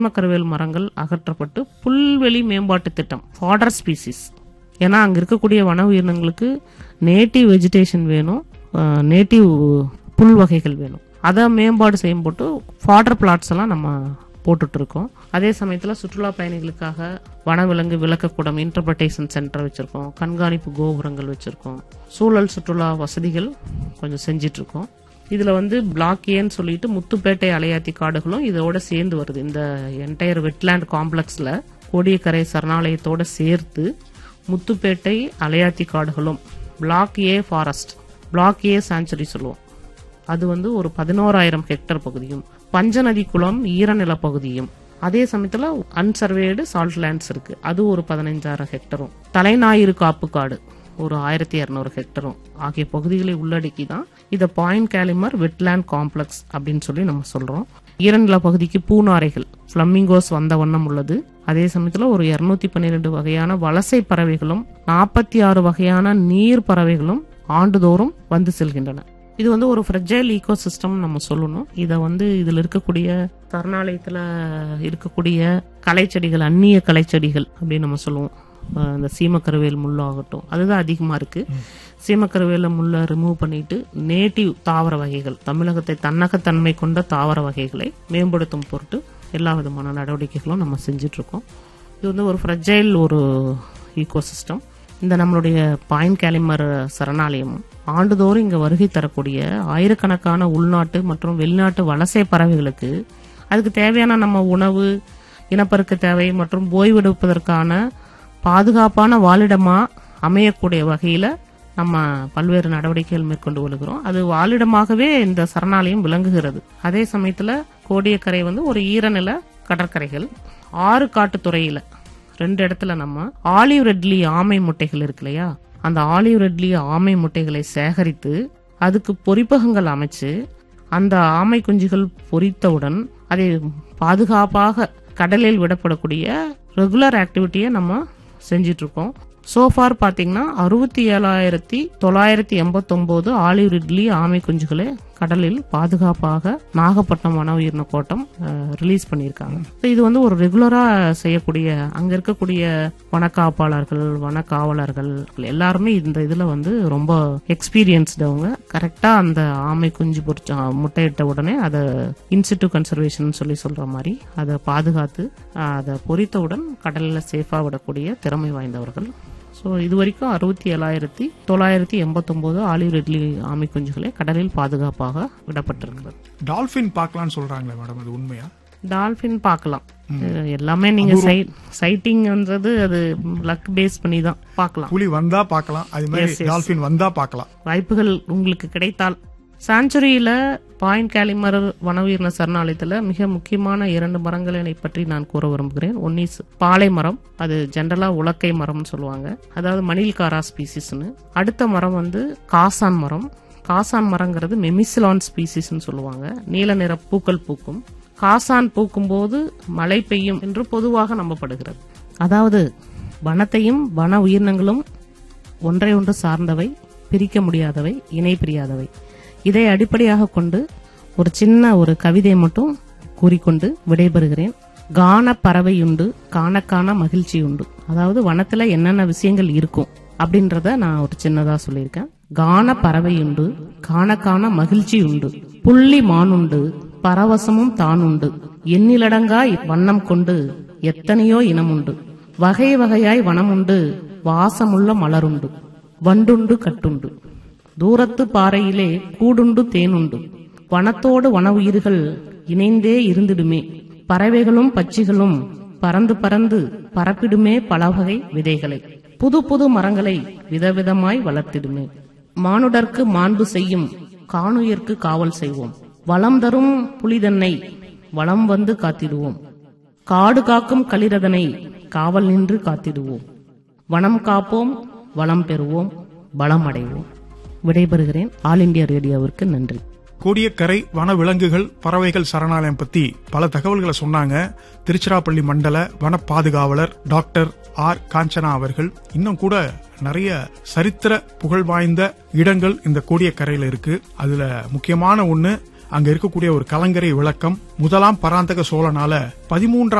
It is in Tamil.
சீமக்கருவேல் மரங்கள் அகற்றப்பட்டு புல்வெளி மேம்பாட்டு திட்டம் ஃபாடர் ஸ்பீசிஸ் ஏன்னா அங்க இருக்கக்கூடிய வன உயிரினங்களுக்கு நேட்டிவ் வெஜிடேஷன் வேணும் நேட்டிவ் புல் வகைகள் வேணும் அதை மேம்பாடு செய்யும் போட்டு ஃபாடர் பிளாட்ஸ் எல்லாம் நம்ம போட்டுட்டு இருக்கோம் அதே சமயத்தில் சுற்றுலா பயணிகளுக்காக வனவிலங்கு விளக்கக்கூடம் இன்டர்பிரட்டேஷன் சென்டர் வச்சிருக்கோம் கண்காணிப்பு கோபுரங்கள் வச்சிருக்கோம் சூழல் சுற்றுலா வசதிகள் கொஞ்சம் செஞ்சிட்டு இருக்கோம் இதுல வந்து பிளாக் ஏன்னு சொல்லிட்டு முத்துப்பேட்டை அலையாத்தி காடுகளும் இதோட சேர்ந்து வருது இந்த என்டையர் வெட்லேண்ட் காம்ப்ளெக்ஸ்ல கோடியக்கரை சரணாலயத்தோட சேர்த்து முத்துப்பேட்டை அலையாத்தி காடுகளும் block A forest block A sanctuary சொல்லுவோம் அது வந்து ஒரு பதினோராயிரம் ஹெக்டர் பகுதியும் பஞ்சநதி குளம் ஈரநில பகுதியும் அதே சமயத்துல அன்சர்வேடு சால்ட் லேண்ட்ஸ் இருக்கு அது ஒரு பதினைஞ்சாயிரம் ஹெக்டரும் தலைஞாயிறு காப்பு காடு ஒரு ஆயிரத்தி இரநூறு ஹெக்டரும் ஆகிய பகுதிகளை உள்ளடக்கி தான் இதை பாயிண்ட் கேலிமர் வெட்லேண்ட் காம்ப்ளெக்ஸ் அப்படின்னு சொல்லி நம்ம சொல்றோம் ஈரநில பகுதிக்கு பூநாரைகள் பிளமிங்கோஸ் வந்த வண்ணம் உள்ளது அதே சமயத்துல ஒரு இருநூத்தி பன்னிரெண்டு வகையான வலசை பறவைகளும் நாற்பத்தி ஆறு வகையான நீர் பறவைகளும் ஆண்டுதோறும் வந்து செல்கின்றன இது வந்து ஒரு ஃப்ரெஜைல் ஈகோ சிஸ்டம் நம்ம சொல்லணும் இதை வந்து இதுல இருக்கக்கூடிய சரணாலயத்துல இருக்கக்கூடிய கலைச்செடிகள் அந்நிய கலைச்செடிகள் அப்படின்னு நம்ம சொல்லுவோம் அஹ் இந்த சீமக்கருவேல் முள்ளாகட்டும் அதுதான் அதிகமா இருக்கு சீமக்கருவேல முள்ள ரிமூவ் பண்ணிட்டு நேட்டிவ் தாவர வகைகள் தமிழகத்தை தன்னகத்தன்மை கொண்ட தாவர வகைகளை மேம்படுத்தும் பொருட்டு எல்லா விதமான நடவடிக்கைகளும் நம்ம செஞ்சுட்டு இருக்கோம் இது வந்து ஒரு ஃப்ரெஜைல் ஒரு ஈகோ சிஸ்டம் இந்த நம்மளுடைய பாயிண்ட் கேலிமர் சரணாலயம் ஆண்டுதோறும் இங்க வருகை தரக்கூடிய ஆயிரக்கணக்கான உள்நாட்டு மற்றும் வெளிநாட்டு வலசை பறவைகளுக்கு அதுக்கு தேவையான நம்ம உணவு இனப்பெருக்க தேவை மற்றும் ஓய்வெடுப்பதற்கான பாதுகாப்பான வாழிடமா அமையக்கூடிய வகையில நம்ம பல்வேறு நடவடிக்கைகள் மேற்கொண்டு வருகிறோம் அது வாழிடமாகவே இந்த சரணாலயம் விளங்குகிறது அதே சமயத்துல கோடியக்கரை வந்து ஒரு ஈரநில கடற்கரைகள் ஆறு காட்டுத்துறையில ரெண்டு இடத்துல நம்ம ஆலிவ் ரெட்லி ஆமை முட்டைகள் இருக்கு இல்லையா அந்த ஆலிவ் ரெட்லி ஆமை முட்டைகளை சேகரித்து அதுக்கு பொறிப்பகங்கள் அமைச்சு அந்த ஆமை குஞ்சுகள் பொரித்தவுடன் அதை பாதுகாப்பாக கடலில் விடப்படக்கூடிய ரெகுலர் ஆக்டிவிட்டியை நம்ம செஞ்சிட்டு இருக்கோம் சோஃபார் பாத்தீங்கன்னா அறுபத்தி ஏழாயிரத்தி தொள்ளாயிரத்தி எண்பத்தொன்பது ஆலிவ் ரிட்லி ஆமை குஞ்சுகளை கடலில் பாதுகாப்பாக நாகப்பட்டினம் வன உயிரின கோட்டம் ரிலீஸ் பண்ணியிருக்காங்க So இது வந்து ஒரு ரெகுலரா செய்யக்கூடிய அங்க இருக்கக்கூடிய வனக்காப்பாளர்கள் வனக்காவலர்கள் எல்லாருமே இந்த இதுல வந்து ரொம்ப எக்ஸ்பீரியன்ஸ்டு அவங்க கரெக்டா அந்த ஆமை குஞ்சு பொறிச்ச முட்டையிட்ட உடனே அதை இன்சிட்டு கன்சர்வேஷன் சொல்லி சொல்ற மாதிரி அதை பாதுகாத்து அஹ், அதை பொறித்தவுடன் கடல்ல சேஃபா விடக்கூடிய திறமை வாய்ந்தவர்கள் ஸோ இது வரைக்கும் அறுபத்தி ஏழாயிரத்தி தொள்ளாயிரத்தி எண்பத்தொன்பது ஆலிவ் ரெட்லி ஆமை குஞ்சுகளை கடலில் பாதுகாப்பாக விடப்பட்டிருக்கிறது டால்பின் பார்க்கலாம்னு சொல்றாங்களே மேடம் அது உண்மையா டால்பின் பார்க்கலாம் அஹ் எல்லாமே நீங்க சைட்டிங்ன்றது அது லக் பேஸ் பண்ணி தான் பார்க்கலாம் புலி வந்தா பார்க்கலாம் அது மாதிரி டால்பின் வந்தா பார்க்கலாம் வாய்ப்புகள் உங்களுக்கு கிடைத்தால் சாஞ்சுரியில பாயிண்ட் கேலிமர் வன உயிரின சரணாலயத்துல மிக முக்கியமான இரண்டு மரங்களை பற்றி நான் கூற விரும்புகிறேன் ஒன்னு இஸ் பாலை மரம் அது ஜென்ரலா உலக்கை மரம்னு சொல்லுவாங்க அதாவது மணில்காரா ஸ்பீசிஸ்னு அடுத்த மரம் வந்து காசான் மரம் காசான் மரங்கிறது மெமிசிலான் ஸ்பீசிஸ்னு சொல்லுவாங்க நீல நிற பூக்கள் பூக்கும் காசான் பூக்கும்போது மழை பெய்யும் என்று பொதுவாக நம்பப்படுகிறது அதாவது வனத்தையும் வன உயிரினங்களும் ஒன்றை ஒன்று சார்ந்தவை பிரிக்க முடியாதவை இணை பிரியாதவை இதை அடிப்படையாக கொண்டு ஒரு சின்ன ஒரு கவிதை மட்டும் கூறிக்கொண்டு விடைபெறுகிறேன் கான பறவையுண்டு காண காண மகிழ்ச்சி உண்டு அதாவது வனத்துல என்னென்ன விஷயங்கள் இருக்கும் அப்படின்றத நான் ஒரு சின்னதா சொல்லியிருக்கேன் கான பறவையுண்டு காண காண மகிழ்ச்சி உண்டு புள்ளி மானுண்டு பரவசமும் தானுண்டு எண்ணிலடங்காய் வண்ணம் கொண்டு எத்தனையோ இனமுண்டு வகை வகையாய் வனமுண்டு வாசமுள்ள மலருண்டு வண்டுண்டு கட்டுண்டு தூரத்து பாறையிலே கூடுண்டு தேனுண்டு வனத்தோடு வன உயிர்கள் இணைந்தே இருந்திடுமே பறவைகளும் பட்சிகளும் பறந்து பறந்து பரப்பிடுமே பல வகை விதைகளை புது புது மரங்களை விதவிதமாய் வளர்த்திடுமே மானுடர்க்கு மாண்பு செய்யும் காணுயிர்க்கு காவல் செய்வோம் வளம் தரும் புலிதன்னை வளம் வந்து காத்திடுவோம் காடு காக்கும் களிரதனை காவல் நின்று காத்திடுவோம் வனம் காப்போம் வளம் பெறுவோம் பலம் அடைவோம் விடைபெறுகிறேன் ஆல் இந்தியா ரேடியோவிற்கு நன்றி கோடியக்கரை வன விலங்குகள் பறவைகள் சரணாலயம் பத்தி பல தகவல்களை சொன்னாங்க திருச்சிராப்பள்ளி மண்டல வன பாதுகாவலர் டாக்டர் ஆர் காஞ்சனா அவர்கள் இன்னும் கூட நிறைய சரித்திர புகழ் வாய்ந்த இடங்கள் இந்த கோடியக்கரையில இருக்கு அதுல முக்கியமான ஒண்ணு அங்க இருக்கக்கூடிய ஒரு கலங்கரை விளக்கம் முதலாம் பராந்தக சோழனால பதிமூன்றாம்